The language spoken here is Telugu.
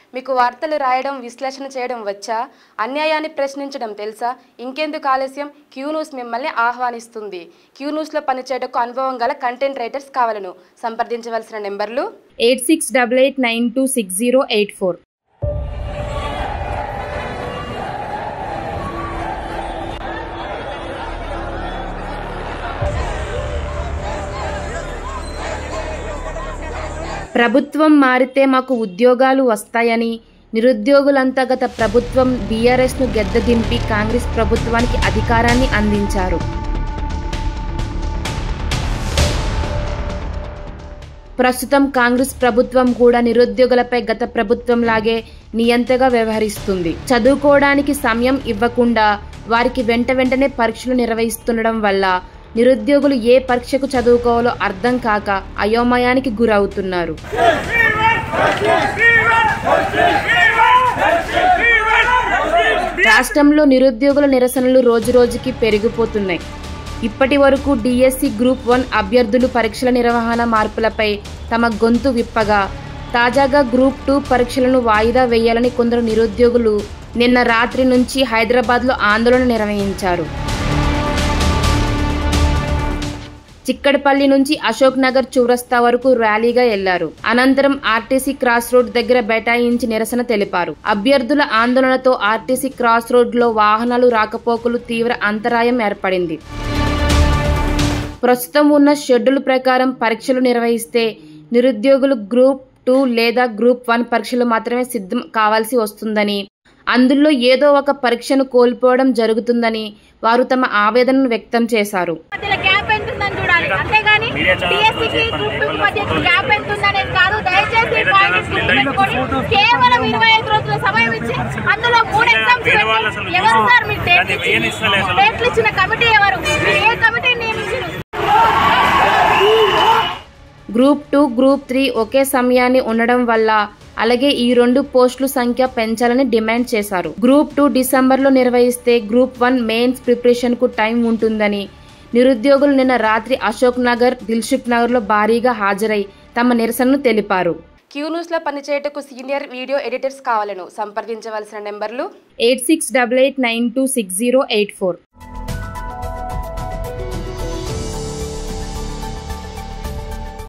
మీకు వార్తలు రాయడం విశ్లేషణ చేయడం వచ్చా అన్యాయాన్ని ప్రశ్నించడం తెలుసా ఇంకెందుకు ఆలస్యం క్యూ న్యూస్ మిమ్మల్ని ఆహ్వానిస్తుంది క్యూ న్యూస్లో పనిచేయటకు అనుభవం గల కంటెంట్ రైటర్స్ కావాలను సంప్రదించవలసిన నెంబర్లు eight six double eight nine two six zero eight four ప్రభుత్వం మారితే మాకు ఉద్యోగాలు వస్తాయని నిరుద్యోగులంతా గత ప్రభుత్వం బీఆర్ఎస్ను గెద్దదింపి కాంగ్రెస్ ప్రభుత్వానికి అధికారాన్ని అందించారు ప్రస్తుతం కాంగ్రెస్ ప్రభుత్వం కూడా నిరుద్యోగులపై గత ప్రభుత్వం లాగే నియంతగా వ్యవహరిస్తుంది చదువుకోవడానికి సమయం ఇవ్వకుండా వారికి వెంట వెంటనే పరీక్షలు నిర్వహిస్తుండడం వల్ల నిరుద్యోగులు ఏ పరీక్షకు చదువుకోవాలో అర్థం కాక అయోమయానికి గురవుతున్నారు రాష్ట్రంలో నిరుద్యోగుల నిరసనలు రోజురోజుకి పెరిగిపోతున్నాయి ఇప్పటి వరకు డిఎస్సి గ్రూప్ వన్ అభ్యర్థులు పరీక్షల నిర్వహణ మార్పులపై తమ గొంతు విప్పగా తాజాగా గ్రూప్ టూ పరీక్షలను వాయిదా వేయాలని కొందరు నిరుద్యోగులు నిన్న రాత్రి నుంచి హైదరాబాద్లో ఆందోళన నిర్వహించారు చిక్కడపల్లి నుంచి అశోక్ నగర్ చౌరస్తా వరకు ర్యాలీగా వెళ్లారు అనంతరం ఆర్టీసీ క్రాస్ రోడ్ దగ్గర బైఠాయించి నిరసన తెలిపారు అభ్యర్థుల ఆందోళనతో ఆర్టీసీ క్రాస్ రోడ్ లో వాహనాలు రాకపోకలు తీవ్ర అంతరాయం ఏర్పడింది ప్రస్తుతం ఉన్న షెడ్యూల్ ప్రకారం పరీక్షలు నిర్వహిస్తే నిరుద్యోగులు గ్రూప్ టూ లేదా గ్రూప్ వన్ పరీక్షలు మాత్రమే సిద్ధం కావాల్సి వస్తుందని అందులో ఏదో ఒక పరీక్షను కోల్పోవడం జరుగుతుందని వారు తమ ఆవేదనను వ్యక్తం చేశారు మధ్యలో గ్యాప్ ఎంత ఉందని చూడాలి అంతేగాని టీఎస్సీకి గ్రూప్ టూ మధ్య గ్యాప్ ఎంత ఉందనేది కాదు దయచేసి ఈ పాయింట్స్ గుర్తుపెట్టుకొని కేవలం ఇరవై ఐదు రోజుల సమయం ఇచ్చి అందులో మూడు ఎగ్జామ్స్ పెట్టి ఎవరు సార్ మీరు డేట్లు ఇచ్చింది? డేట్లు ఇచ్చిన కమిటీ ఎవరు మీరు ఏ కమిటీ నియమించారు గ్రూప్ టూ గ్రూప్ త్రీ ఒకే సమయాన్ని ఉండడం వల్ల అలాగే ఈ రెండు పోస్టుల సంఖ్య పెంచాలని డిమాండ్ చేశారు గ్రూప్ టూ డిసెంబర్లో నిర్వహిస్తే గ్రూప్ వన్ మెయిన్స్ ప్రిపరేషన్ కు టైం ఉంటుందని నిరుద్యోగులు నిన్న రాత్రి అశోక్ నగర్ దిల్సుఖ్ నగర్లో భారీగా హాజరై తమ నిరసనను తెలిపారు క్యూ న్యూస్లో పనిచేయటకు సీనియర్ వీడియో ఎడిటర్స్ కావాలను సంప్రదించవలసిన నెంబర్లు eight six double eight nine two six zero eight four